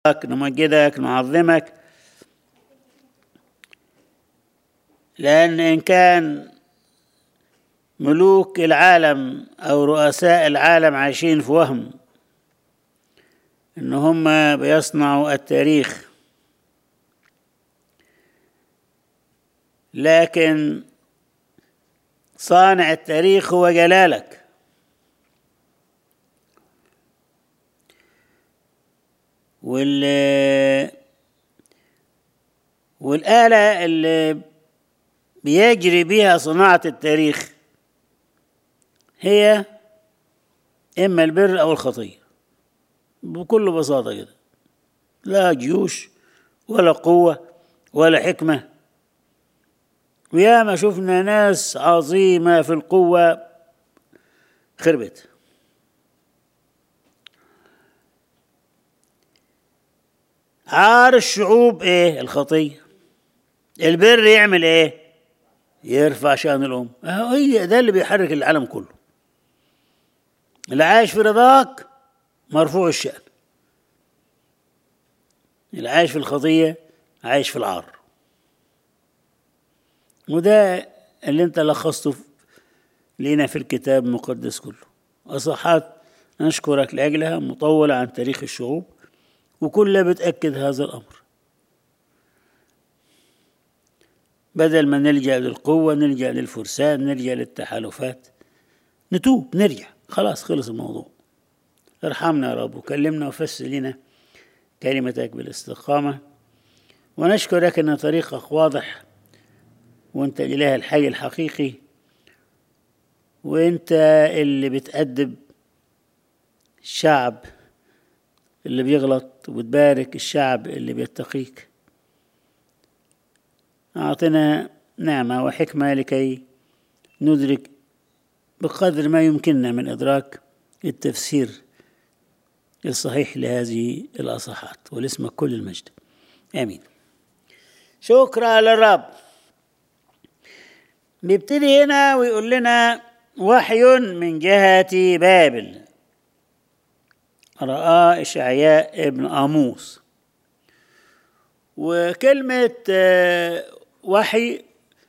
نمجدك نعظمك لأن إن كان ملوك العالم أو رؤساء العالم عايشين في وهم إن هم بيصنعوا التاريخ لكن صانع التاريخ هو جلالك وال والآلة اللي بيجري بيها صناعة التاريخ هي إما البر أو الخطية بكل بساطة كده لا جيوش ولا قوة ولا حكمة وياما شفنا ناس عظيمة في القوة خربت عار الشعوب ايه الخطية البر يعمل ايه يرفع شأن الأم هي ده اللي بيحرك العالم كله اللي عايش في رضاك مرفوع الشأن اللي عايش في الخطية عايش في العار وده اللي انت لخصته لنا في الكتاب المقدس كله أصحات نشكرك لأجلها مطولة عن تاريخ الشعوب وكلها بتأكد هذا الأمر بدل ما نلجأ للقوة نلجأ للفرسان نلجأ للتحالفات نتوب نرجع خلاص خلص الموضوع ارحمنا يا رب وكلمنا وفسر لنا كلمتك بالاستقامة ونشكرك أن طريقك واضح وأنت الإله الحي الحقيقي وأنت اللي بتأدب الشعب اللي بيغلط وتبارك الشعب اللي بيتقيك أعطنا نعمة وحكمة لكي ندرك بقدر ما يمكننا من إدراك التفسير الصحيح لهذه الأصحات ولاسمك كل المجد آمين شكرا للرب بيبتدي هنا ويقول لنا وحي من جهة بابل رأى إشعياء ابن آموس وكلمة وحي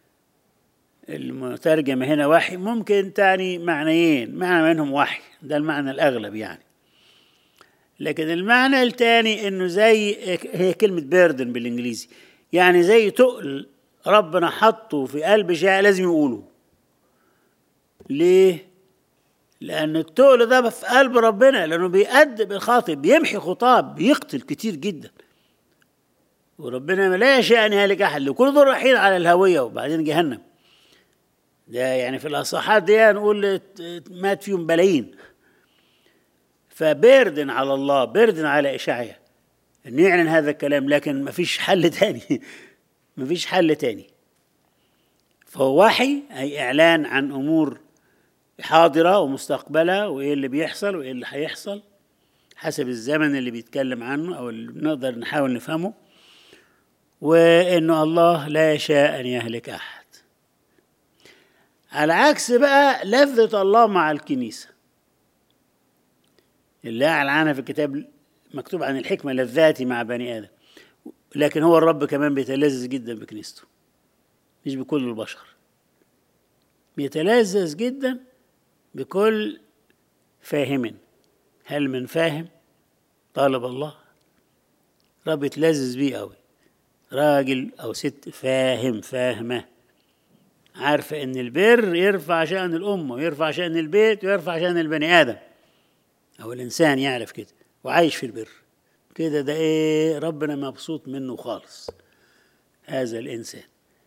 المترجمة هنا وحي ممكن تعني معنيين معنى منهم وحي ده المعنى الأغلب يعني لكن المعنى الثاني انه زي هي كلمة بيردن بالانجليزي يعني زي تقل ربنا حطه في قلب شيء لازم يقوله ليه؟ لأن التقل ده في قلب ربنا لأنه بيأدب الخاطئ بيمحي خطاب بيقتل كتير جدا وربنا لا يشاء أن يهلك أحد كل دول رايحين على الهوية وبعدين جهنم ده يعني في الأصحاحات دي نقول مات فيهم بلايين فبردن على الله بردن على إشعيا أن يعلن هذا الكلام لكن ما فيش حل تاني ما فيش حل تاني فهو وحي أي إعلان عن أمور حاضرة ومستقبلة وإيه اللي بيحصل وإيه اللي هيحصل حسب الزمن اللي بيتكلم عنه أو اللي نقدر نحاول نفهمه وإنه الله لا يشاء أن يهلك أحد على عكس بقى لفظة الله مع الكنيسة اللي أعلن عنها في الكتاب مكتوب عن الحكمة للذات مع بني آدم لكن هو الرب كمان بيتلذذ جدا بكنيسته مش بكل البشر بيتلذذ جدا بكل فاهم هل من فاهم طالب الله رب يتلذذ بيه قوي راجل او ست فاهم فاهمه عارفه ان البر يرفع شان الامه ويرفع شان البيت ويرفع شان البني ادم او الانسان يعرف كده وعايش في البر كده ده ايه ربنا مبسوط منه خالص هذا الانسان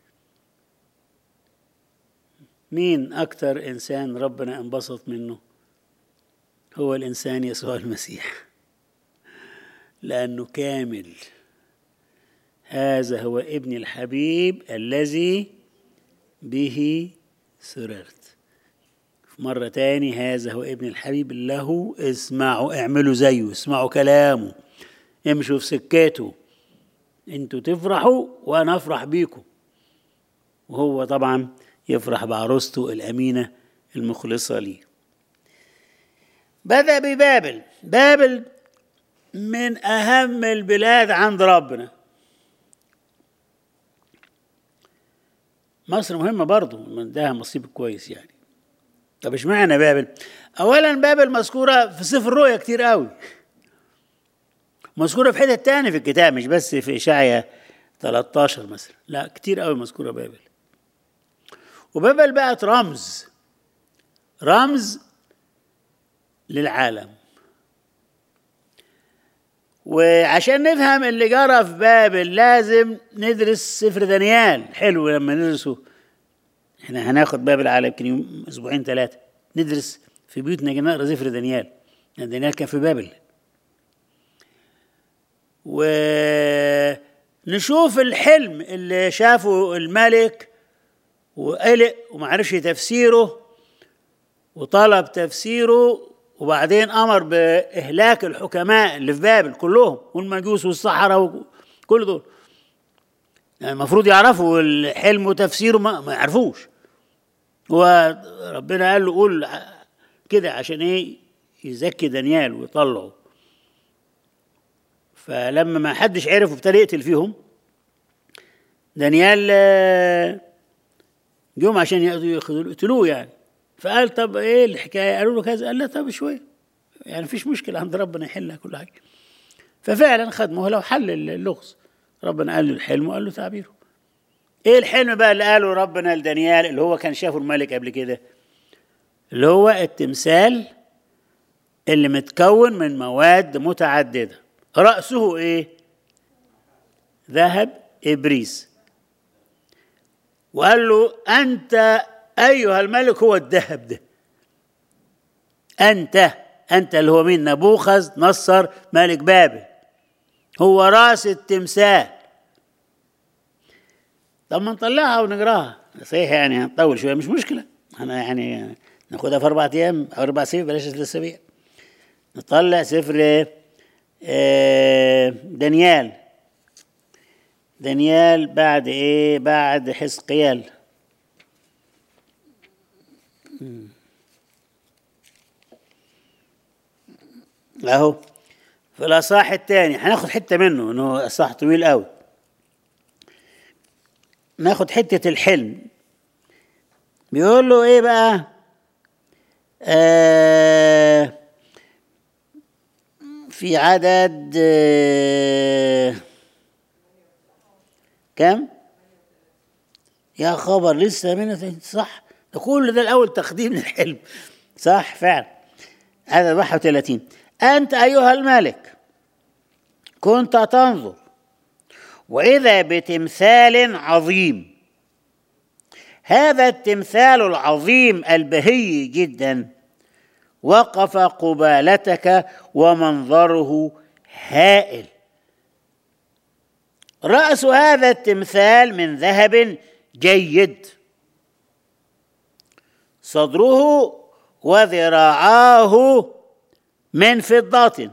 مين اكتر انسان ربنا انبسط منه هو الانسان يسوع المسيح لانه كامل هذا هو ابن الحبيب الذي به سررت مرة تاني هذا هو ابن الحبيب له اسمعوا اعملوا زيه اسمعوا كلامه امشوا في سكاته انتوا تفرحوا وانا افرح بيكم وهو طبعا يفرح بعروسته الامينه المخلصه ليه بدا ببابل بابل من أهم البلاد عند ربنا مصر مهمة برضو من ده نصيب كويس يعني طب اشمعنى بابل؟ أولا بابل مذكورة في سفر الرؤيا كتير قوي مذكورة في حتة تاني في الكتاب مش بس في إشعيا 13 مثلا لا كتير قوي مذكورة بابل وبابل بقت رمز رمز للعالم وعشان نفهم اللي جرى في بابل لازم ندرس سفر دانيال حلو لما ندرسه احنا هناخد بابل على يمكن يوم اسبوعين ثلاثه ندرس في بيوتنا نقرا سفر دانيال لان دانيال كان في بابل ونشوف الحلم اللي شافه الملك وقلق ومعرفش تفسيره وطلب تفسيره وبعدين امر باهلاك الحكماء اللي في بابل كلهم والمجوس والسحره وكل دول يعني المفروض يعرفوا الحلم وتفسيره ما, ما يعرفوش هو ربنا قال له قول كده عشان ايه يزكي دانيال ويطلعه فلما ما حدش عرف وابتدى يقتل فيهم دانيال جم عشان يقتلوه يعني فقال طب ايه الحكايه قالوا له كذا قال لا طب شويه يعني مفيش مشكله عند ربنا يحلها كل حاجه ففعلا خد مهله وحل اللغز ربنا قال له الحلم وقال له تعبيره ايه الحلم بقى اللي قاله ربنا لدانيال اللي هو كان شافه الملك قبل كده اللي هو التمثال اللي متكون من مواد متعدده راسه ايه ذهب ابريس وقال له انت ايها الملك هو الذهب ده انت انت اللي هو مين نبوخذ نصر ملك بابل هو راس التمثال طب ما نطلعها ونقراها صحيح يعني هنطول شويه مش مشكله انا يعني ناخدها في اربع ايام او اربع سنين بلاش ثلاث اسابيع نطلع سفر دانيال دانيال بعد ايه بعد حزقيال اهو في الاصحاح الثاني هناخد حته منه انه اصحاح طويل قوي ناخد حته الحلم بيقول له ايه بقى آه في عدد آه كم يا خبر لسه من صح ده كل ده الاول تقديم للحلم صح فعلا عدد 31 انت ايها الملك كنت تنظر واذا بتمثال عظيم هذا التمثال العظيم البهي جدا وقف قبالتك ومنظره هائل راس هذا التمثال من ذهب جيد صدره وذراعاه من فضة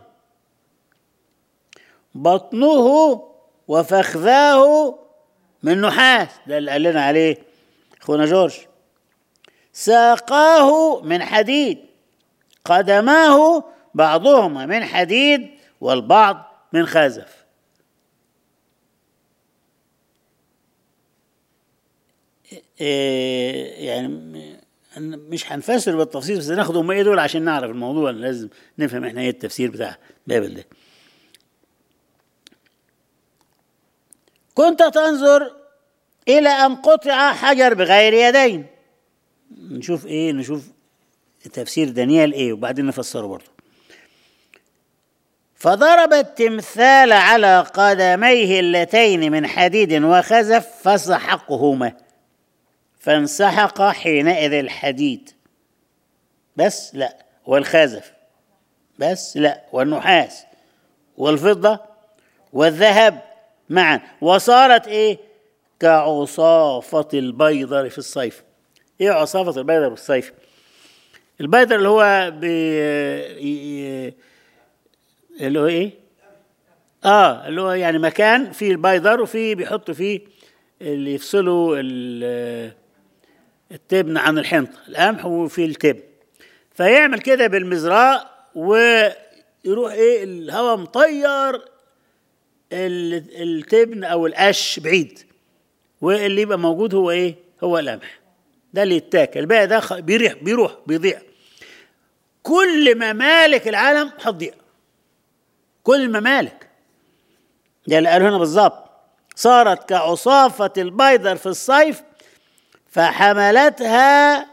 بطنه وفخذاه من نحاس ده اللي قال لنا عليه اخونا جورج ساقاه من حديد قدماه بعضهما من حديد والبعض من خزف إيه يعني مش هنفسر بالتفصيل بس ناخد هم ايه دول عشان نعرف الموضوع لازم نفهم احنا ايه التفسير بتاع بابل ده كنت تنظر الى ان قطع حجر بغير يدين نشوف ايه نشوف تفسير دانيال ايه وبعدين نفسره برضه فضرب التمثال على قدميه اللتين من حديد وخزف فسحقهما فانسحق حينئذ الحديد بس لا والخزف بس لا والنحاس والفضة والذهب معا وصارت ايه كعصافة البيضر في الصيف ايه عصافة البيضر في الصيف البيضر اللي هو بي اللي هو ايه اه اللي هو يعني مكان فيه البيضر وفيه بيحطوا فيه اللي يفصلوا التبن عن الحنطة القمح وفي التبن فيعمل كده بالمزراء يروح ايه الهواء مطير ال- التبن او القش بعيد واللي يبقى موجود هو ايه هو القمح ده اللي يتاكل الباقي ده خ- بيريح بيروح بيضيع كل ممالك العالم هتضيع كل الممالك ده اللي قالوا هنا بالظبط صارت كعصافة البيضر في الصيف فحملتها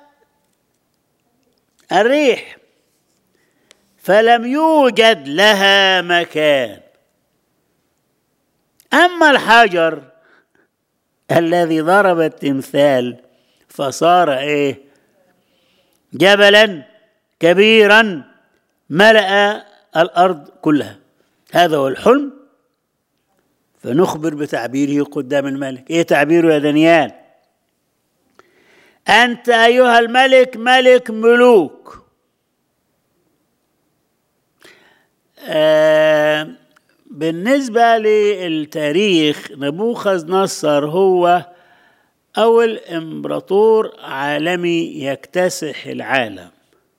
الريح فلم يوجد لها مكان أما الحجر الذي ضرب التمثال فصار إيه جبلا كبيرا ملأ الأرض كلها هذا هو الحلم فنخبر بتعبيره قدام الملك ايه تعبيره يا دانيال انت ايها الملك ملك ملوك آه بالنسبة للتاريخ نبوخذ نصر هو أول إمبراطور عالمي يكتسح العالم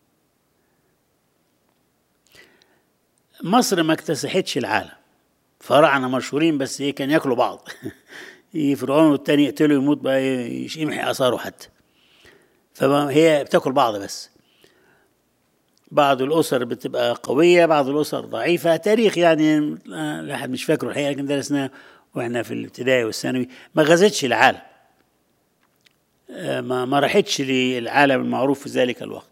مصر ما اكتسحتش العالم فراعنة مشهورين بس ايه كان ياكلوا بعض يجي فرعون والتاني يقتله يموت بقى يش- يمحي اثاره حتى فهي بتاكل بعض بس بعض الاسر بتبقى قويه بعض الاسر ضعيفه تاريخ يعني آه، الواحد مش فاكره الحقيقه لكن درسناه واحنا في الابتدائي والثانوي ما غزتش العالم آه، ما ما راحتش للعالم المعروف في ذلك الوقت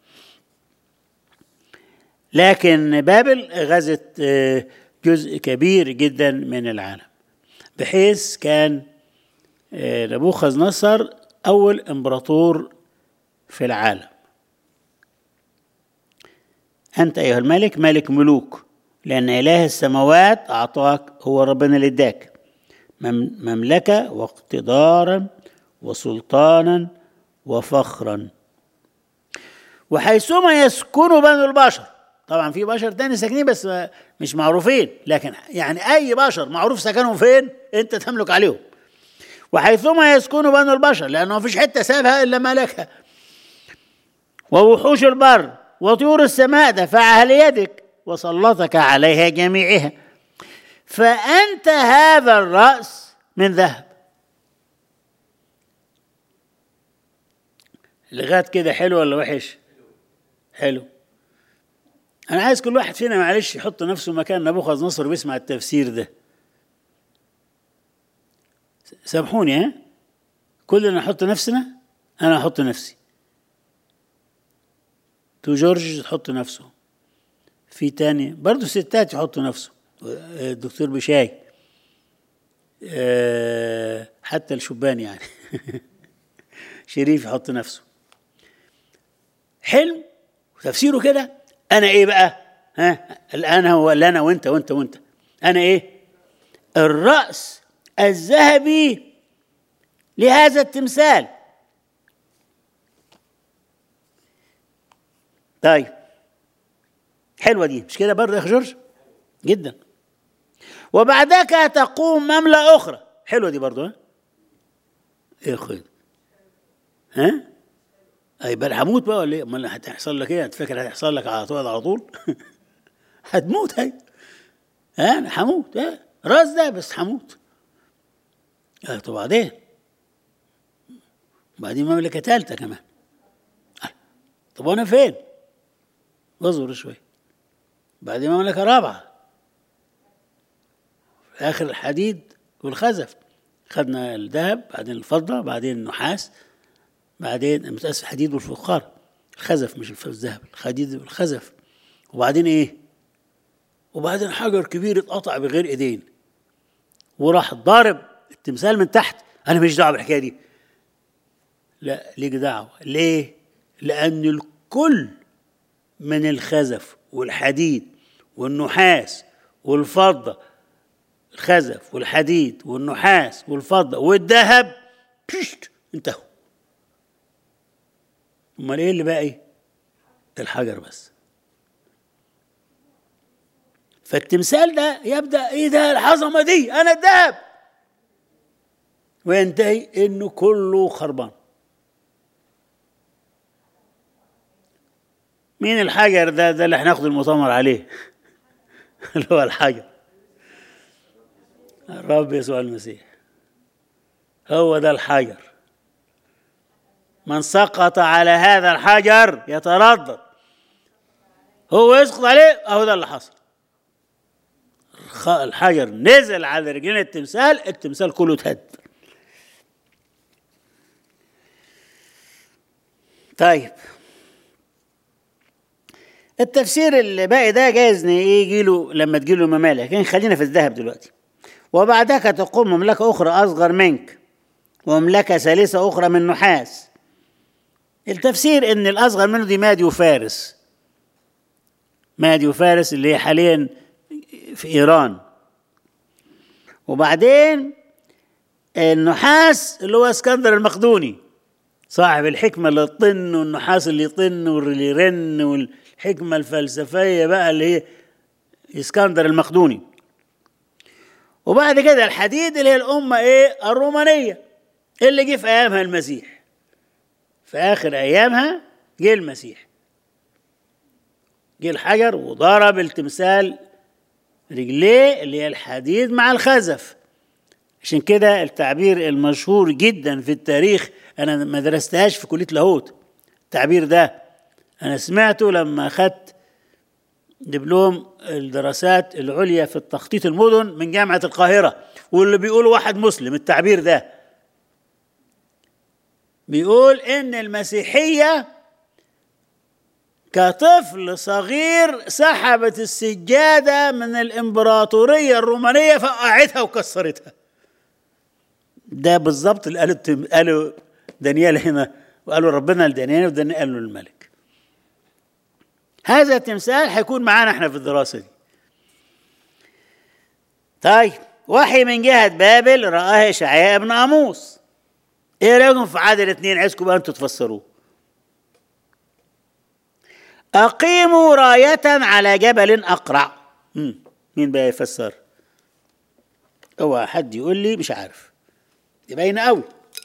لكن بابل غزت آه، جزء كبير جدا من العالم بحيث كان آه، نبوخذ نصر أول إمبراطور في العالم أنت أيها الملك ملك ملوك لأن إله السماوات أعطاك هو ربنا اللي اداك مم- مملكة واقتدارا وسلطانا وفخرا وحيثما يسكن بنو البشر طبعا في بشر تاني ساكنين بس ما- مش معروفين لكن يعني اي بشر معروف سكنهم فين انت تملك عليهم وحيثما يسكن بنو البشر لانه ما فيش حته سابها الا ملكها ووحوش البر وطيور السماء دفعها ليدك وسلطك عليها جميعها فانت هذا الراس من ذهب لغايه كده حلو ولا وحش حلو انا عايز كل واحد فينا معلش يحط نفسه مكان نبوخذ نصر ويسمع التفسير ده سامحوني ها كلنا نحط نفسنا انا احط نفسي تو جورج تحط نفسه في تاني برضه ستات يحطوا نفسه الدكتور بشاي آه، حتى الشبان يعني شريف يحط نفسه حلم وتفسيره كده انا ايه بقى ها الان هو اللي انا وانت وانت وانت انا ايه الراس الذهبي لهذا التمثال طيب حلوه دي مش كده برضه يا اخي جورج جدا وبعدك تقوم مملة أخرى حلوة دي برضه ها إيه خد ها أي بل هموت بقى ولا إيه؟ أمال هتحصل لك إيه؟ أنت فاكر هتحصل لك على طول على طول؟ هتموت هي ها أنا هموت ها راس ده بس هموت آه، طب وبعدين بعدين مملكة ثالثة كمان آه، طب وأنا فين؟ اصبر شوي بعدين مملكة رابعة في آخر الحديد والخزف خدنا الذهب بعدين الفضة بعدين النحاس بعدين متأسف الحديد والفخار الخزف مش الف- الذهب الحديد والخزف وبعدين ايه وبعدين حجر كبير اتقطع بغير ايدين وراح ضارب التمثال من تحت انا مش دعوه بالحكايه دي لا ليك دعوه ليه لان الكل من الخزف والحديد والنحاس والفضه الخزف والحديد والنحاس والفضه والذهب بشت انتهوا امال ايه اللي باقي الحجر بس فالتمثال ده يبدا ايه ده العظمه دي انا الذهب وينتهي انه كله خربان مين الحجر ده ده اللي هناخد المؤتمر عليه اللي هو الحجر الرب يسوع المسيح هو ده الحجر من سقط على هذا الحجر يتردد هو يسقط عليه اهو ده اللي حصل الحجر نزل على رجلين التمثال التمثال كله اتهد طيب التفسير اللي باقي ده جايز يجي له لما تجي له ممالك لكن خلينا في الذهب دلوقتي وبعدك تقوم مملكة أخرى أصغر منك ومملكة ثالثة أخرى من نحاس التفسير إن الأصغر منه دي مادي وفارس مادي وفارس اللي هي حاليا في إيران وبعدين النحاس اللي هو اسكندر المقدوني صاحب الحكمة اللي تطن والنحاس اللي يطن واللي يرن والحكمة الفلسفية بقى اللي هي اسكندر المقدوني وبعد كده الحديد اللي هي الأمة إيه الرومانية اللي جه في أيامها المسيح في آخر أيامها جه المسيح جه الحجر وضرب التمثال رجليه اللي هي الحديد مع الخزف عشان كده التعبير المشهور جدا في التاريخ انا ما درستهاش في كليه لاهوت التعبير ده انا سمعته لما اخذت دبلوم الدراسات العليا في التخطيط المدن من جامعه القاهره واللي بيقول واحد مسلم التعبير ده بيقول ان المسيحيه كطفل صغير سحبت السجاده من الامبراطوريه الرومانيه فقعتها وكسرتها ده بالظبط اللي قاله قاله دانيال هنا وقالوا ربنا لدانيال ودانيال قال له الملك هذا التمثال هيكون معانا احنا في الدراسه دي طيب وحي من جهه بابل رآه اشعياء ابن اموس ايه رايكم في عدد اثنين عايزكم بقى انتوا تفسروه أقيموا راية على جبل أقرع مم. مين بقى يفسر اوعى حد يقول لي مش عارف دي باينة قوي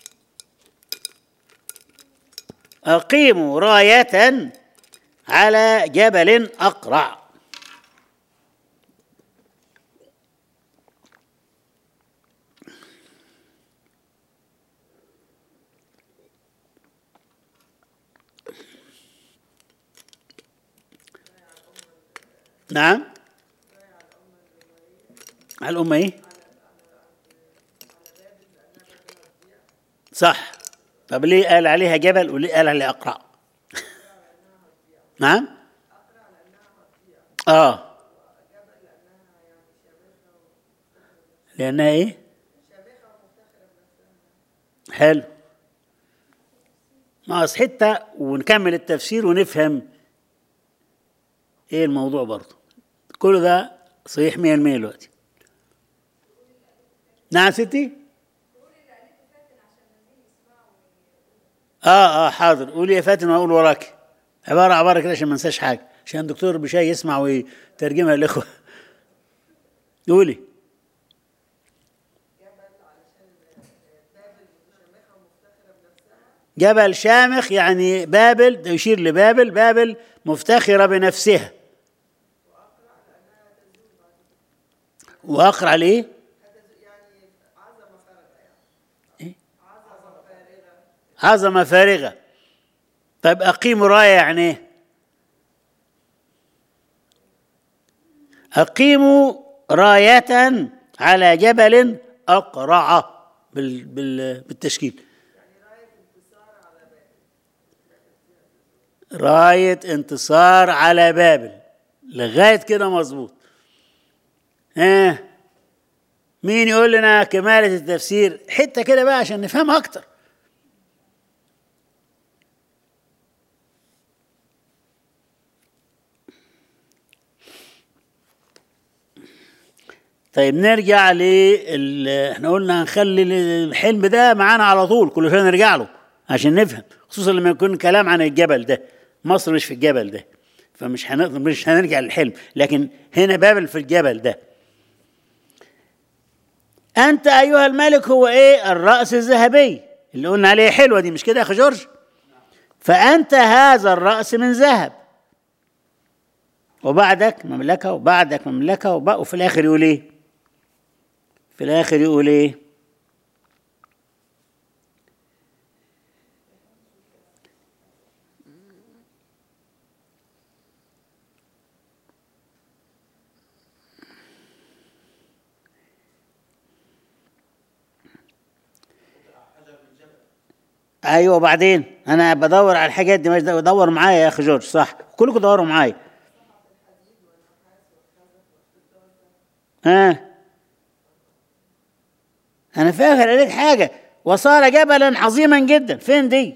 أقيموا راية على جبل أقرع نعم على الأمة إيه؟ صح طب ليه قال عليها جبل وليه قال عليها أقرع؟ نعم؟ آه لأنها إيه؟ حلو ناقص حتة ونكمل التفسير ونفهم إيه الموضوع برضه كل ده صحيح 100% دلوقتي نعم ستي اه اه حاضر قولي يا فاتن واقول وراك عباره عباره كده عشان ما انساش حاجه عشان الدكتور بشاي يسمع ويترجمها للاخوه قولي جبل شامخ يعني بابل ده يشير لبابل بابل مفتخرة بنفسها وأقرع ليه؟ إيه؟ عظمة فارغة طيب أقيم راية يعني إيه؟ أقيموا راية على جبل أقرع بال بال بالتشكيل راية انتصار على بابل لغاية كده مظبوط ها مين يقول لنا كمالة التفسير حتة كده بقى عشان نفهمها أكتر طيب نرجع ل احنا قلنا هنخلي الحلم ده معانا على طول كل شويه نرجع له عشان نفهم خصوصا لما يكون كلام عن الجبل ده مصر مش في الجبل ده فمش هنقدر مش هنرجع للحلم لكن هنا بابل في الجبل ده انت ايها الملك هو ايه الراس الذهبي اللي قلنا عليه حلوه دي مش كده يا اخي جورج فانت هذا الراس من ذهب وبعدك مملكة وبعدك مملكة وب... وفي الآخر يقول إيه؟ في الآخر يقول إيه؟ ايوه وبعدين انا بدور على الحاجات دي مش بدور معايا يا اخي جورج صح كلكم دوروا معايا ها انا فاكر قريت حاجه وصار جبلا عظيما جدا فين دي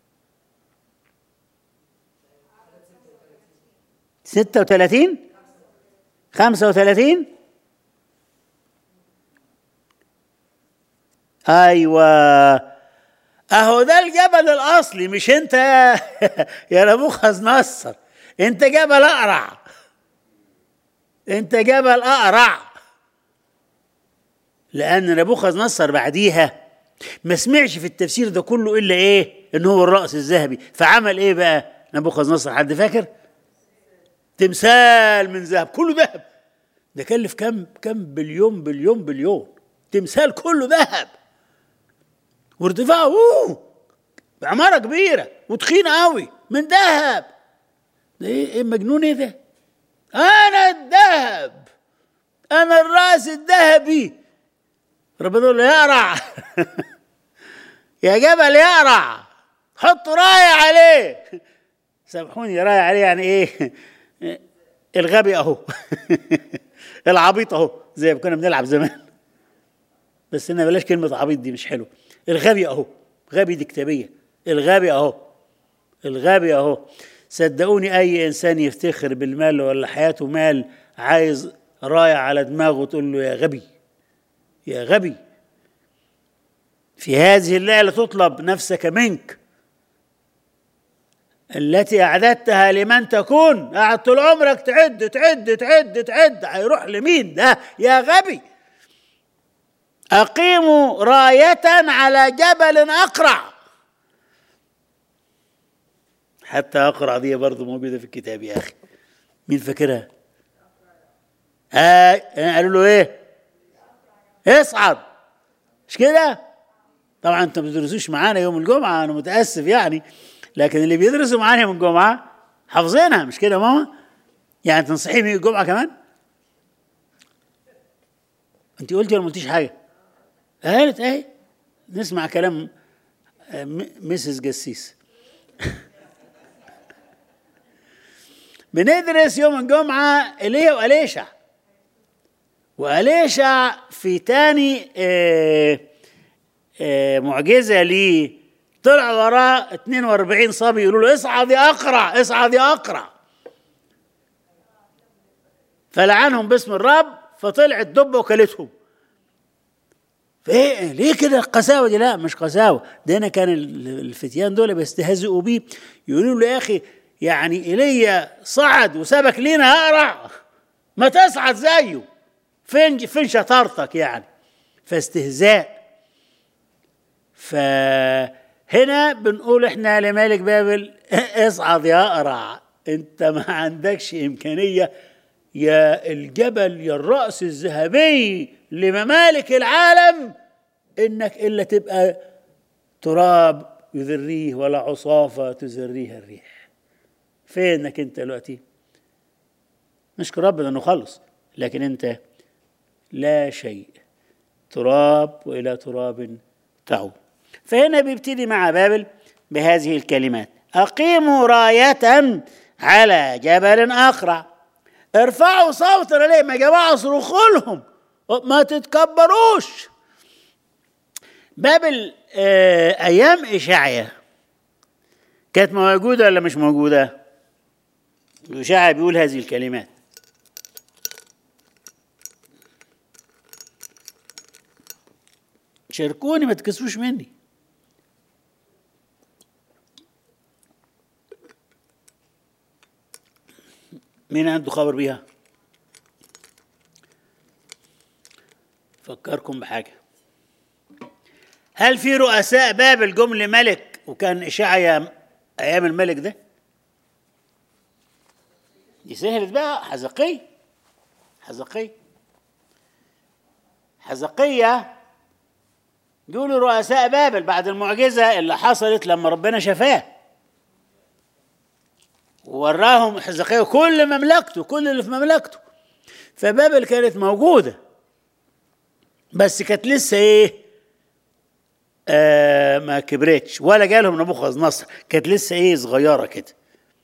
ستة وثلاثين خمسة وثلاثين أيوة أهو ده الجبل الأصلي مش أنت يا يا نبوخذ نصر أنت جبل أقرع أنت جبل أقرع لأن نبوخذ نصر بعديها ما سمعش في التفسير ده كله إلا إيه؟ إن هو الرأس الذهبي فعمل إيه بقى نبوخذ نصر حد فاكر؟ تمثال من ذهب كله ذهب ده كلف كم كم بليون بليون بليون تمثال كله ذهب وارتفاعه اوه عماره كبيره وتخينه قوي من ذهب ده ايه ايه مجنون ايه ده انا الذهب انا الراس الذهبي ربنا يقول له يقرع يا جبل يقرع حط رايه عليه سامحوني رايه عليه يعني ايه الغبي اهو العبيط اهو زي ما كنا بنلعب زمان بس انا بلاش كلمه عبيط دي مش حلوه الغبي اهو غبي دي كتابيه الغبي اهو الغبي اهو صدقوني اي انسان يفتخر بالمال ولا حياته مال عايز رايه على دماغه تقول له يا غبي يا غبي في هذه الليله تطلب نفسك منك التي أعددتها لمن تكون قاعد طول عمرك تعد تعد تعد تعد هيروح لمين ده يا غبي أقيموا راية على جبل أقرع حتى أقرع دي برضه موجودة في الكتاب يا أخي مين فاكرها؟ آه قالوا له إيه؟ اصعد مش كده؟ طبعا انتوا ما بتدرسوش معانا يوم الجمعة أنا متأسف يعني لكن اللي بيدرسوا معانا يوم الجمعة حافظينها مش كده ماما؟ يعني تنصحيهم يجوا الجمعة كمان؟ أنت قلتي ولا ما قلتيش حاجة؟ قالت اهي نسمع كلام مسز جسيس بندرس يوم الجمعة ايليا وأليشع وأليشع في تاني آه آه معجزة ليه طلع وراه 42 صبي يقولوا له اصعد يا أقرع اصعد يا أقرع فلعنهم باسم الرب فطلعت دب وكلتهم فايه ليه كده القساوه دي لا مش قساوه ده هنا كان الفتيان دول بيستهزئوا بيه يقولوا له يا اخي يعني ايليا صعد وسابك لينا اقرع ما تصعد زيه فين فين شطارتك يعني فاستهزاء فهنا بنقول احنا لملك بابل اصعد يا اقرع انت ما عندكش امكانيه يا الجبل يا الراس الذهبي لممالك العالم انك الا تبقى تراب يذريه ولا عصافه تزريها الريح فينك انت دلوقتي نشكر ربنا انه خلص لكن انت لا شيء تراب والى تراب تعود فهنا بيبتدي مع بابل بهذه الكلمات اقيموا رايه على جبل اقرع ارفعوا صوتا عليهم يا جماعه صرخوا لهم ما تتكبروش بابل آه ايام اشعيا كانت موجوده ولا مش موجوده اشعيا بيقول هذه الكلمات شاركوني ما تكسفوش مني مين عنده خبر بيها فكركم بحاجة هل في رؤساء بابل جم لملك وكان إشعيا أيام الملك ده دي سهلت بقى حزقية حزقية حزقية دول رؤساء بابل بعد المعجزة اللي حصلت لما ربنا شفاه ووراهم حزقية كل مملكته كل اللي في مملكته فبابل كانت موجودة بس كانت لسه ايه آه ما كبرتش ولا جالهم نبوخذ نصر كانت لسه ايه صغيرة كده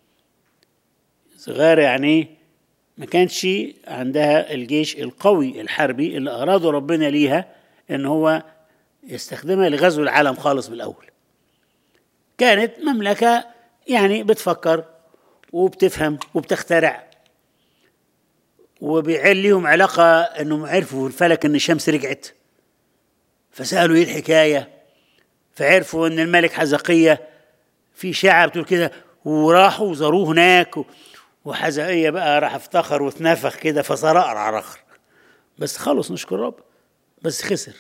صغيرة يعني ما كانش عندها الجيش القوي الحربي اللي أرادوا ربنا ليها إن هو يستخدمها لغزو العالم خالص بالأول كانت مملكة يعني بتفكر وبتفهم وبتخترع وبيعل ليهم علاقة انهم عرفوا في الفلك ان الشمس رجعت فسألوا ايه الحكاية فعرفوا ان الملك حزقية في شاعة بتقول كده وراحوا وزاروه هناك وحزقية بقى راح افتخر واتنفخ كده فصار اقرع رخر بس خلص نشكر رب بس خسر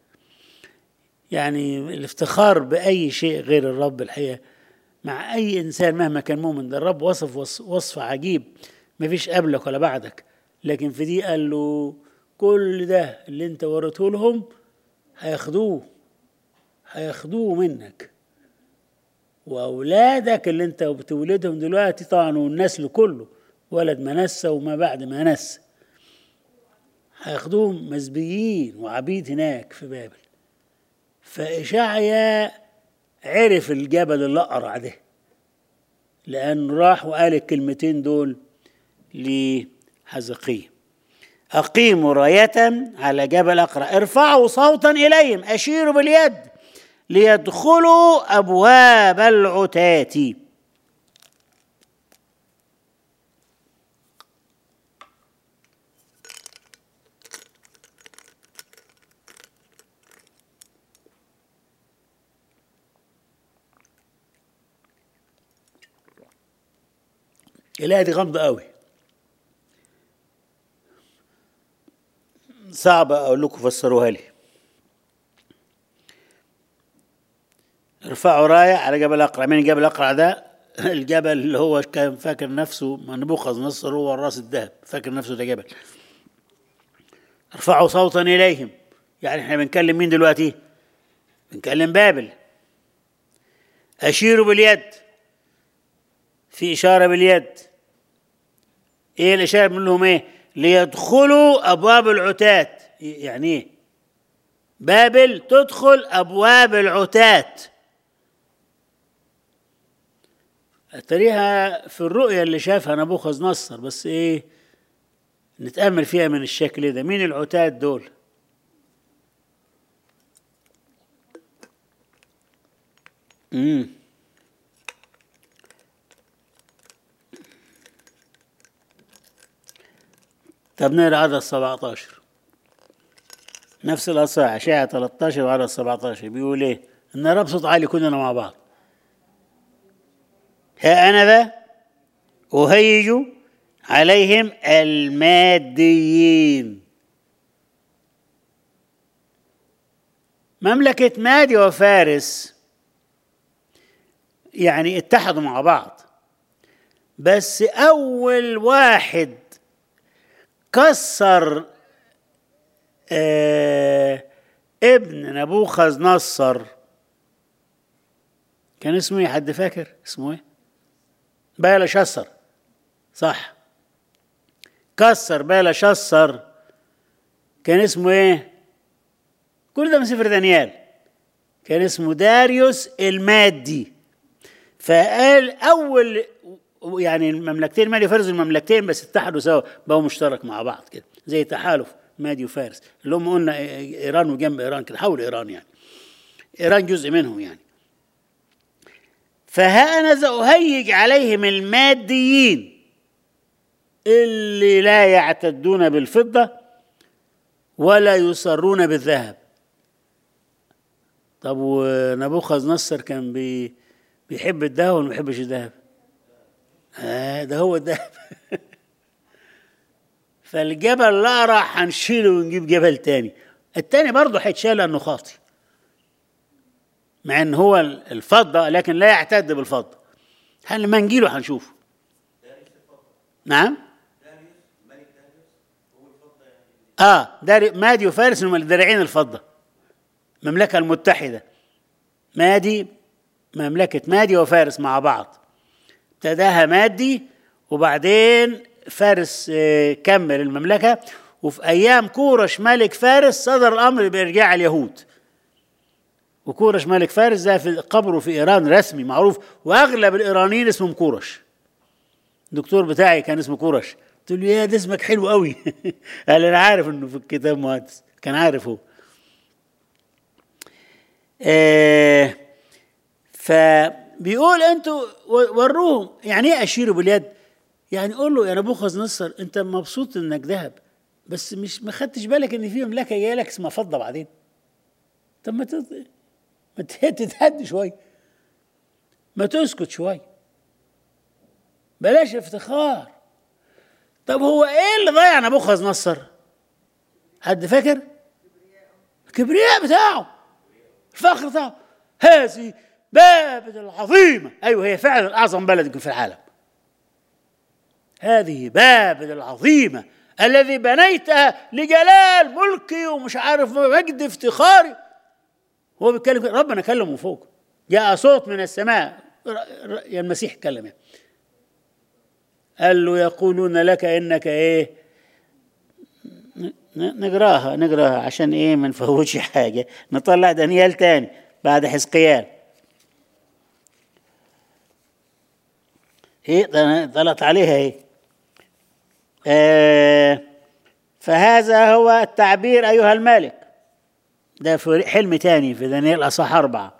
يعني الافتخار بأي شيء غير الرب الحقيقة مع أي إنسان مهما كان مؤمن ده الرب وصف وصف عجيب ما فيش قبلك ولا بعدك لكن في دي قال له كل ده اللي انت وريته لهم هياخدوه هياخدوه منك واولادك اللي انت بتولدهم دلوقتي طبعا والنسل كله ولد منسى وما بعد منسى هياخدوهم مسبيين وعبيد هناك في بابل فإشعيا عرف الجبل الأقرع ده لأنه راح وقال الكلمتين دول لحزقية أقيموا راية على جبل أقرع ارفعوا صوتا إليهم أشيروا باليد ليدخلوا أبواب العتات الآية دي غامضة قوي صعب أقول لكم فسروها لي ارفعوا راية على جبل أقرع مين جبل أقرع ده الجبل اللي هو كان فاكر نفسه نبوخذ نصر هو الراس الذهب فاكر نفسه ده جبل ارفعوا صوتا إليهم يعني احنا بنكلم مين دلوقتي بنكلم بابل أشيروا باليد في إشارة باليد إيه الإشارة بنقول لهم إيه ليدخلوا أبواب العتات يعني إيه بابل تدخل أبواب العتات تريها في الرؤية اللي شافها نبوخذ نصر بس إيه نتأمل فيها من الشكل ده مين العتات دول امم طب نقرا عدد 17 نفس الأصحاح أشعة 13 وعدد 17 بيقول إيه؟ إن رب صوت عالي كلنا مع بعض ها أنا ذا أهيج عليهم الماديين مملكة مادي وفارس يعني اتحدوا مع بعض بس أول واحد كسر آه ابن نبوخذ نصر كان اسمه ايه حد فاكر اسمه ايه بالا شصر صح كسر بالا شصر كان اسمه ايه كل ده من سفر دانيال كان اسمه داريوس المادي فقال اول يعني المملكتين مادي وفارس المملكتين بس اتحدوا سوا بقوا مشترك مع بعض كده زي تحالف مادي وفارس اللي هم قلنا ايران وجنب ايران كده حول ايران يعني ايران جزء منهم يعني فها انا اهيج عليهم الماديين اللي لا يعتدون بالفضه ولا يسرون بالذهب طب ونبوخذ نصر كان بي بيحب الذهب ولا ما بيحبش الذهب؟ آه ده هو الذهب فالجبل الأقرع هنشيله ونجيب جبل تاني التاني برضه هيتشال لأنه خاطي مع ان هو الفضة لكن لا يعتد بالفضة لما نجيله هنشوفه نعم اه داري مادي وفارس هم الدرعين الفضه المملكه المتحده مادي مملكه مادي وفارس مع بعض ابتداها مادي وبعدين فارس آه، كمل المملكه وفي ايام كورش ملك فارس صدر الامر بارجاع اليهود وكورش ملك فارس ده في قبره في ايران رسمي معروف واغلب الايرانيين اسمهم كورش الدكتور بتاعي كان اسمه كورش قلت له يا ده اسمك حلو قوي قال انا عارف انه في الكتاب مهندس كان عارف هو آه فبيقول انتوا وروهم يعني ايه اشيروا باليد يعني قول له يا نبوخذ نصر انت مبسوط انك ذهب بس مش ما خدتش بالك ان في مملكه جايه لك اسمها فضه بعدين طب ما تت... ما تتهد شويه ما تسكت شويه بلاش افتخار طب هو ايه اللي ضيع نبوخذ نصر حد فاكر الكبرياء بتاعه الفخر بتاعه هذه بابل العظيمة أيوة هي فعلا أعظم بلد في العالم هذه بابل العظيمة الذي بنيتها لجلال ملكي ومش عارف مجد افتخاري هو بيتكلم ربنا كلمه فوق جاء صوت من السماء يا المسيح اتكلم يعني قال له يقولون لك انك ايه نقراها نقراها عشان ايه ما نفوتش حاجه نطلع دانيال تاني بعد حزقيال ايه طلعت عليها ايه آه فهذا هو التعبير ايها الملك ده في حلم تاني في دانيال اصح اربعه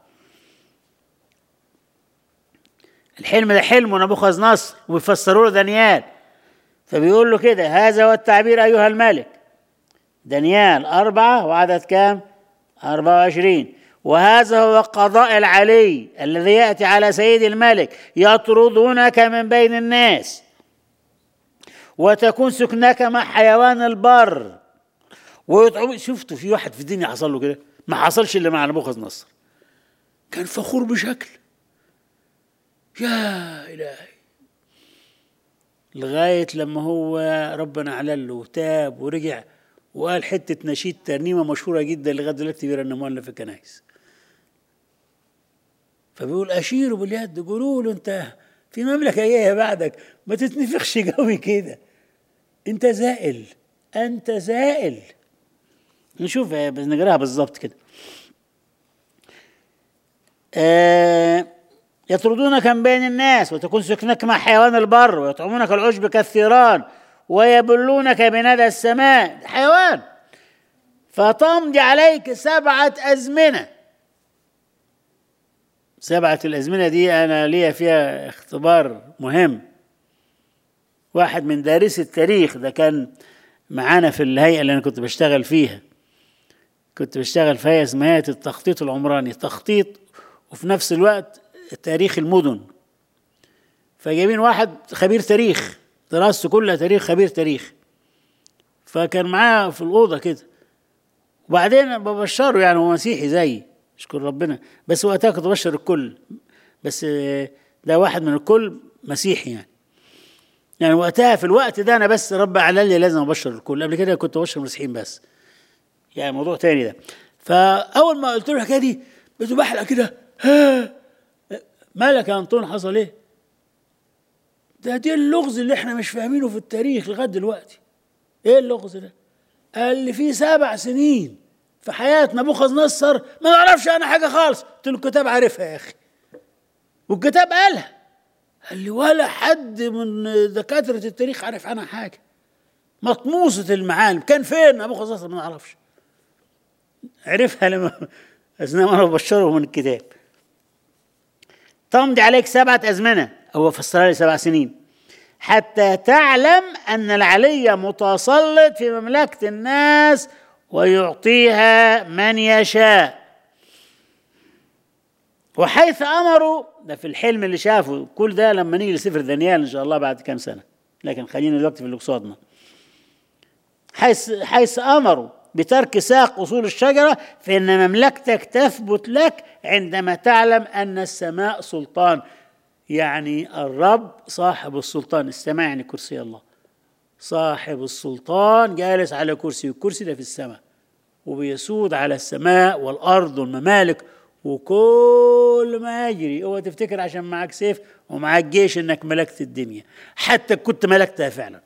الحلم ده حلم نبوخذ نصر ويفسروا له دانيال فبيقول له كده هذا هو التعبير أيها الملك دانيال أربعة وعدد كام أربعة وعشرين وهذا هو قضاء العلي الذي يأتي على سيد الملك يطردونك من بين الناس وتكون سكنك مع حيوان البر ويطعم شفتوا في واحد في الدنيا حصل له كده ما حصلش الا مع نبوخذ نصر كان فخور بشكل يا إلهي لغاية لما هو ربنا على له وتاب ورجع وقال حتة نشيد ترنيمة مشهورة جدا لغاية دلوقتي بيرنموها لنا في الكنائس فبيقول أشيروا باليد قولوا له أنت في مملكة جاية بعدك ما تتنفخش قوي كده أنت زائل أنت زائل نشوف نقراها بالظبط كده آه يطردونك من بين الناس وتكون سكنك مع حيوان البر ويطعمونك العشب كالثيران ويبلونك بندى السماء حيوان فتمضي عليك سبعة أزمنة سبعة الأزمنة دي أنا ليا فيها اختبار مهم واحد من دارسي التاريخ ده كان معانا في الهيئة اللي أنا كنت بشتغل فيها كنت بشتغل في هيئة اسمها هيئة التخطيط العمراني تخطيط وفي نفس الوقت تاريخ المدن فجايبين واحد خبير تاريخ دراسته كلها تاريخ خبير تاريخ فكان معاه في الأوضة كده وبعدين ببشره يعني هو مسيحي زيي اشكر ربنا بس وقتها كنت ببشر الكل بس ده واحد من الكل مسيحي يعني يعني وقتها في الوقت ده انا بس رب اعلن لي لازم ابشر الكل قبل كده كنت ببشر المسيحيين بس يعني موضوع تاني ده فاول ما قلت له الحكايه دي بقيت بحلق كده ها مالك يا انطون حصل ايه ده دي اللغز اللي احنا مش فاهمينه في التاريخ لغايه دلوقتي ايه اللغز ده قال لي في سبع سنين في حياة نبوخذ نصر ما نعرفش انا حاجه خالص قلت له الكتاب عارفها يا اخي والكتاب قالها قال لي ولا حد من دكاتره التاريخ عارف عنها حاجه مطموسه المعالم كان فين نبوخذ نصر ما نعرفش عرفها لما اثناء ما انا ببشره من الكتاب تمضي عليك سبعة أزمنة هو فسرها لي سبع سنين حتى تعلم أن العلي متسلط في مملكة الناس ويعطيها من يشاء وحيث أمروا ده في الحلم اللي شافه كل ده لما نيجي لسفر دانيال إن شاء الله بعد كام سنة لكن خلينا دلوقتي في اللي قصادنا حيث حيث أمروا بترك ساق أصول الشجرة فإن مملكتك تثبت لك عندما تعلم أن السماء سلطان يعني الرب صاحب السلطان السماء يعني كرسي الله صاحب السلطان جالس على كرسي والكرسي ده في السماء وبيسود على السماء والارض والممالك وكل ما يجري اوعى تفتكر عشان معاك سيف ومعاك جيش انك ملكت الدنيا حتى كنت ملكتها فعلا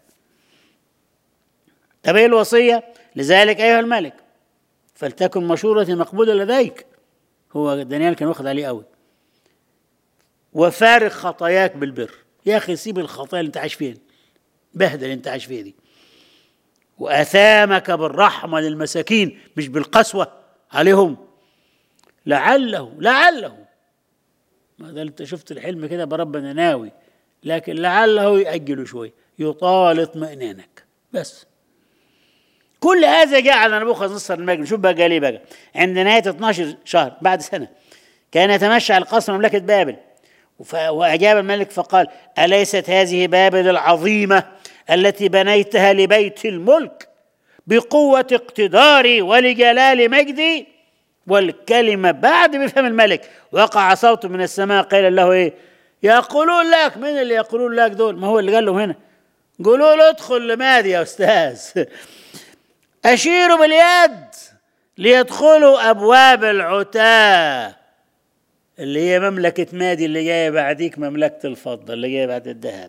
طب ايه الوصيه لذلك ايها الملك فلتكن مشورتي مقبوله لديك هو دانيال كان واخد عليه قوي وفارق خطاياك بالبر يا اخي سيب الخطايا اللي انت عايش فيها بهدل اللي انت عايش فيها دي واثامك بالرحمه للمساكين مش بالقسوه عليهم لعله لعله ما ده انت شفت الحلم كده بربنا ناوي لكن لعله يأجله شوي يطال اطمئنانك بس كل هذا جاء على نبوخذ نصر المجد شوف بقى قال ايه بقى عند نهايه 12 شهر بعد سنه كان يتمشى على قصر مملكه بابل واجاب الملك فقال اليست هذه بابل العظيمه التي بنيتها لبيت الملك بقوه اقتداري ولجلال مجدي والكلمه بعد بفهم الملك وقع صوت من السماء قيل له ايه يقولون لك من اللي يقولون لك دول ما هو اللي قال لهم هنا قولوا له ادخل لمادي يا استاذ أشيروا باليد ليدخلوا أبواب العتاة اللي هي مملكة مادي اللي جاية بعديك مملكة الفضة اللي جاية بعد الذهب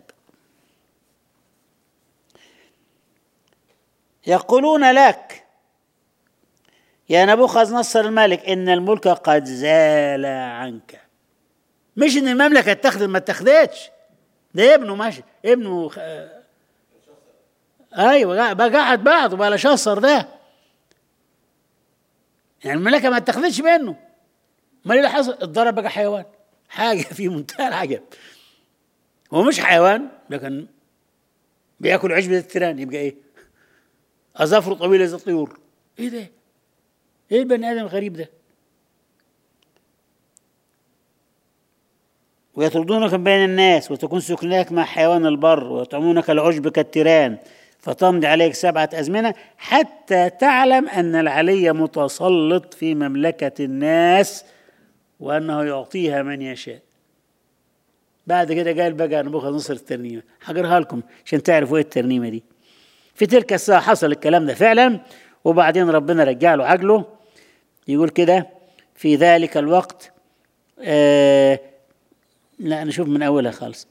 يقولون لك يا نبوخذ نصر الملك إن الملك قد زال عنك مش إن المملكة اتخذت ما اتخذتش ده ابنه ماشي ابنه ايوه بقى قعد بعض وبقى شصر ده يعني الملكه ما اتخذتش منه ما اللي حصل اتضرب بقى حيوان حاجه في منتهى العجب هو مش حيوان لكن بياكل عشبة التيران يبقى ايه اظافره طويله زي الطيور ايه ده ايه البني ادم الغريب ده ويطردونك بين الناس وتكون سكناك مع حيوان البر ويطعمونك العشب كالتيران فتمضي عليك سبعة أزمنة حتى تعلم أن العلي متسلط في مملكة الناس وأنه يعطيها من يشاء بعد كده قال بقى نبوخذ نصر الترنيمة هقراها لكم عشان تعرفوا ايه الترنيمة دي في تلك الساعة حصل الكلام ده فعلا وبعدين ربنا رجع له عقله يقول كده في ذلك الوقت آه لا نشوف من أولها خالص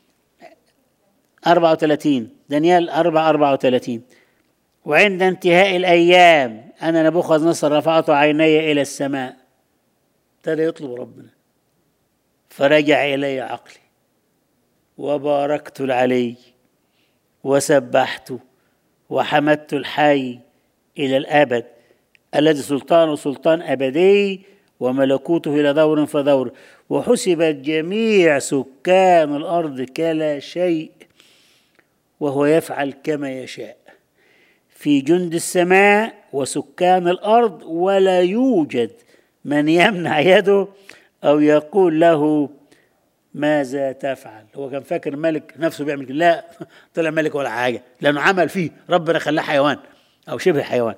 34 دانيال 4 34 وعند انتهاء الأيام أنا نبوخذ نصر رفعت عيني إلى السماء ابتدى يطلب ربنا فرجع إلي عقلي وباركت العلي وسبحت وحمدت الحي إلى الأبد الذي سلطانه سلطان أبدي وملكوته إلى دور فدور وحسبت جميع سكان الأرض كلا شيء وهو يفعل كما يشاء في جند السماء وسكان الارض ولا يوجد من يمنع يده او يقول له ماذا تفعل هو كان فاكر الملك نفسه بيعمل كده لا طلع ملك ولا حاجه لانه عمل فيه ربنا خلاه حيوان او شبه حيوان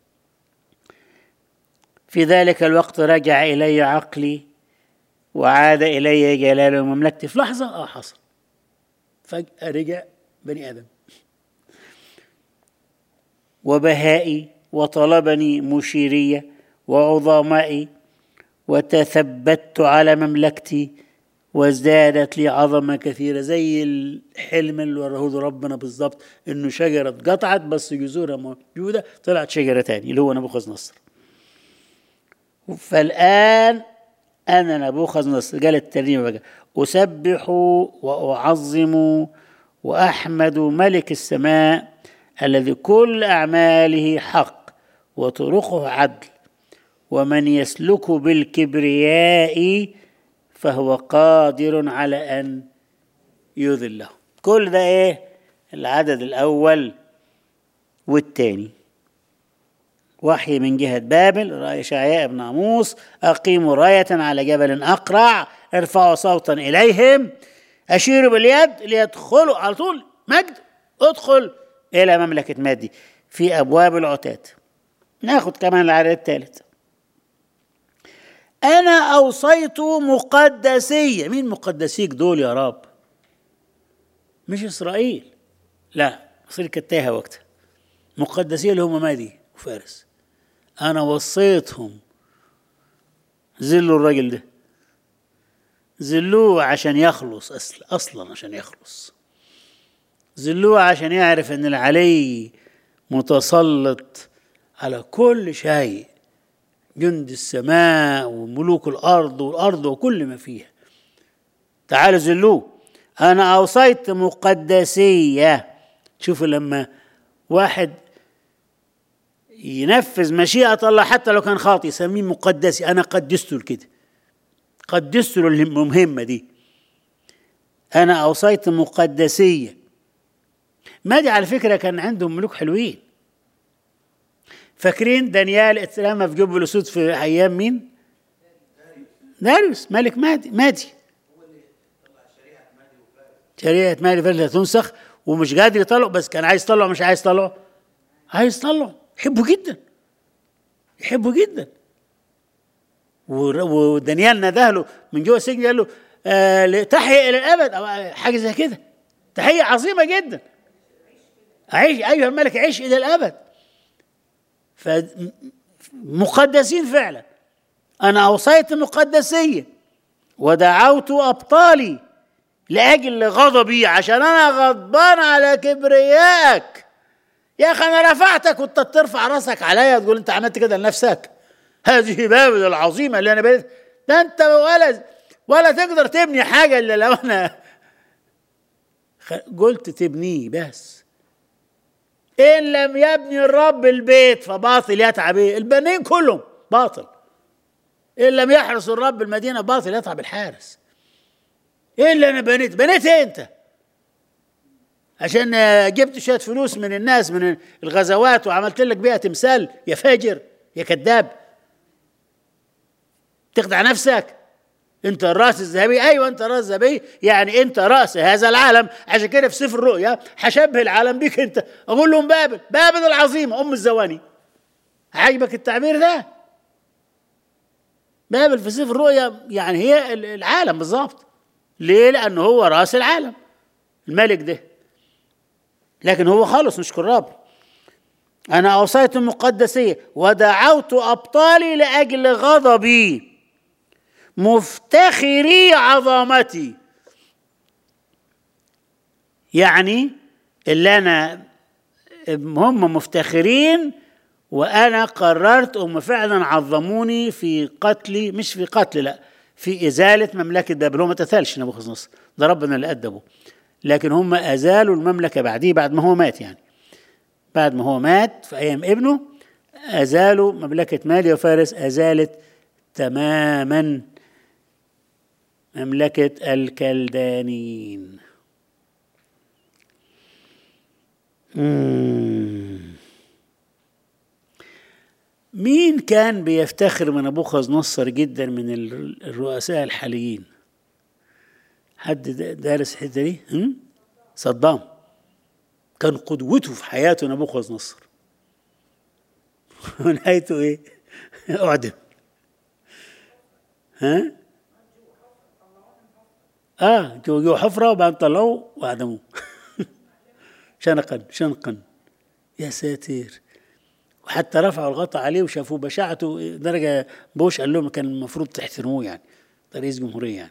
في ذلك الوقت رجع الي عقلي وعاد الي جلال ومملكتي في لحظه اه حصل فجاه رجع بني آدم وبهائي وطلبني مشيرية وعظمائي وتثبت على مملكتي وازدادت لي عظمة كثيرة زي الحلم اللي وراه ربنا بالظبط انه شجرة اتقطعت بس جذورها موجودة طلعت شجرة تاني اللي هو نبوخذ نصر فالآن أنا نبوخذ نصر قال الترنيمة بقى أسبح وأعظم واحمد ملك السماء الذي كل اعماله حق وطرقه عدل ومن يسلك بالكبرياء فهو قادر على ان يذله كل ده ايه العدد الاول والثاني وحي من جهة بابل رأي شعياء بن عموس أقيموا راية على جبل أقرع ارفعوا صوتا إليهم أشير باليد ليدخلوا على طول مجد ادخل إلى مملكة مادي في أبواب العتاد ناخد كمان العدد الثالث أنا أوصيت مقدسية مين مقدسيك دول يا رب مش إسرائيل لا إسرائيل كانت تايهة وقتها مقدسية اللي هم مادي وفارس أنا وصيتهم ذلوا الراجل ده ذلوه عشان يخلص أصل أصلا عشان يخلص ذلوه عشان يعرف ان العلي متسلط على كل شيء جند السماء وملوك الارض والارض وكل ما فيها تعالوا ذلوه انا اوصيت مقدسيه شوفوا لما واحد ينفذ مشيئة الله حتى لو كان خاطئ يسميه مقدسي أنا قدسته كده قدسته المهمة دي أنا أوصيت مقدسية مادي على فكرة كان عندهم ملوك حلوين فاكرين دانيال اترمى في جب الأسود في أيام مين؟ داريوس ملك مادي مادي شريعة مادي فارس تنسخ ومش قادر يطلع بس كان عايز يطلع مش عايز يطلع عايز يطلع يحبه جدا يحبه جدا ودانيال ناداه له من جوه السجن قال له آه تحية إلى الأبد أو حاجة زي كده تحية عظيمة جدا عيش أيها الملك عيش إلى الأبد فمقدسين فعلا أنا أوصيت مقدسية ودعوت أبطالي لأجل غضبي عشان أنا غضبان على كبريائك يا أخي أنا رفعتك وأنت ترفع راسك عليا تقول أنت عملت كده لنفسك هذه بابل العظيمة اللي أنا بنيت ده أنت ولا ولا تقدر تبني حاجة إلا لو أنا قلت تبنيه بس إن لم يبني الرب البيت فباطل يتعب إيه؟ البنين كلهم باطل إن لم يحرس الرب المدينة باطل يتعب الحارس إيه اللي أنا بنيت بنيت إيه أنت عشان جبت شوية فلوس من الناس من الغزوات وعملت لك بيها تمثال يا فاجر يا كذاب تخدع نفسك انت الراس الذهبي ايوه انت راس ذهبي يعني انت راس هذا العالم عشان كده في سفر الرؤيا هشبه العالم بيك انت اقول لهم بابل بابل العظيمه ام الزواني عجبك التعبير ده بابل في سفر الرؤيا يعني هي العالم بالظبط ليه لانه هو راس العالم الملك ده لكن هو خالص نشكر رب انا اوصيت المقدسيه ودعوت ابطالي لاجل غضبي مفتخري عظمتي يعني اللي انا هم مفتخرين وانا قررت هم فعلا عظموني في قتلي مش في قتل لا في ازاله مملكه بابل هو ما تثالش نبوخذ نصر ده ربنا اللي ادبه لكن هم ازالوا المملكه بعديه بعد ما هو مات يعني بعد ما هو مات في ايام ابنه ازالوا مملكه ماليا وفارس ازالت تماما مملكة الكلدانيين مين كان بيفتخر من نبوخذ نصر جدا من الرؤساء الحاليين حد دارس الحته دي صدام كان قدوته في حياته نبوخذ نصر ونهايته ايه اعدم ها اه جو جو حفره وبعدين طلعوه واعدموه شنقا شنقا يا ساتر وحتى رفعوا الغطاء عليه وشافوه بشاعته درجة بوش قال لهم كان المفروض تحترموه يعني رئيس جمهورية يعني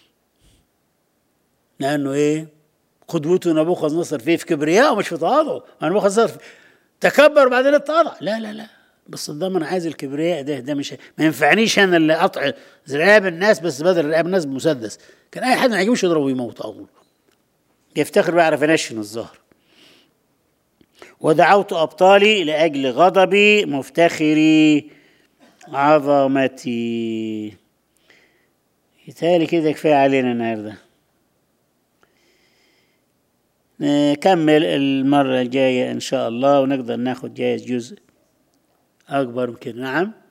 لأنه إيه قدوته نبوخذ نصر فيه في كبرياء ومش في تواضعه نبوخذ نصر تكبر بعدين اتواضع لا لا لا بس الضمن انا عايز الكبرياء ده ده مش ما ينفعنيش انا اللي اقطع رقاب الناس بس بدل رقاب الناس بمسدس كان اي حد ما يعجبوش يضربه ويموت على طول يفتخر بيعرف ينشن الظهر ودعوت ابطالي لاجل غضبي مفتخري عظمتي يتهيألي كده كفايه علينا النهارده نكمل المرة الجاية إن شاء الله ونقدر ناخد جايز جزء أكبر من كده نعم